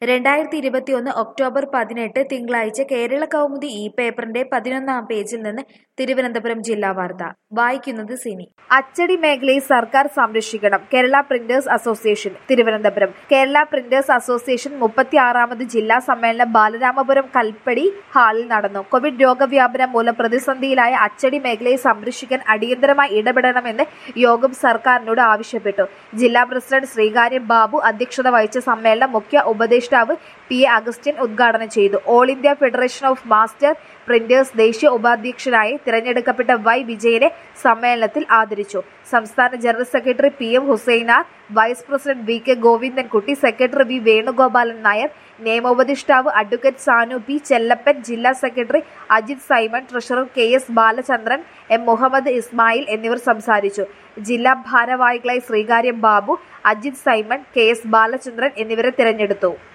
രണ്ടായിരത്തി ഇരുപത്തിയൊന്ന് ഒക്ടോബർ പതിനെട്ട് തിങ്കളാഴ്ച കേരള കൗമുദി ഈ പേപ്പറിന്റെ പതിനൊന്നാം പേജിൽ നിന്ന് തിരുവനന്തപുരം ജില്ലാ വാർത്ത വായിക്കുന്നത് സിനി അച്ചടി മേഖലയെ സർക്കാർ സംരക്ഷിക്കണം Kerala Printers Association Thiruvananthapuram Kerala Printers Association മുപ്പത്തിയാറാമത് ജില്ലാ സമ്മേളനം ബാലരാമപുരം കൽപ്പടി ഹാളിൽ നടന്നു കോവിഡ് രോഗവ്യാപനം മൂലം പ്രതിസന്ധിയിലായ അച്ചടി മേഖലയെ സംരക്ഷിക്കാൻ അടിയന്തരമായി ഇടപെടണമെന്ന് യോഗം സർക്കാരിനോട് ആവശ്യപ്പെട്ടു ജില്ലാ പ്രസിഡന്റ് ശ്രീകാര്യം ബാബു അധ്യക്ഷത വഹിച്ച സമ്മേളനം മുഖ്യ ഉപദേഷ്ടാവ് പി എ അഗസ്റ്റിൻ ഉദ്ഘാടനം ചെയ്തു All India Federation of Master Printers ദേശീയ ഉപാധ്യക്ഷനായി തിരഞ്ഞെടുക്കപ്പെട്ട വൈ വിജയനെ സമ്മേളനത്തിൽ ആദരിച്ചു സംസ്ഥാന general secretary P M Husainar vice president V K Govindankutty secretary V Venugopalan Nair നിയമോപദേഷ്ടാവ് അഡ്വക്കേറ്റ് സാനു പി ചെല്ലപ്പൻ ജില്ലാ secretary Ajith Simon treasurer K S Balachandran M Muhammad Ismail എന്നിവർ സംസാരിച്ചു ജില്ലാ ഭാരവാഹികളായി Sreekaryam Babu Ajith Simon K S Balachandran എന്നിവരെ തിരഞ്ഞെടുത്തു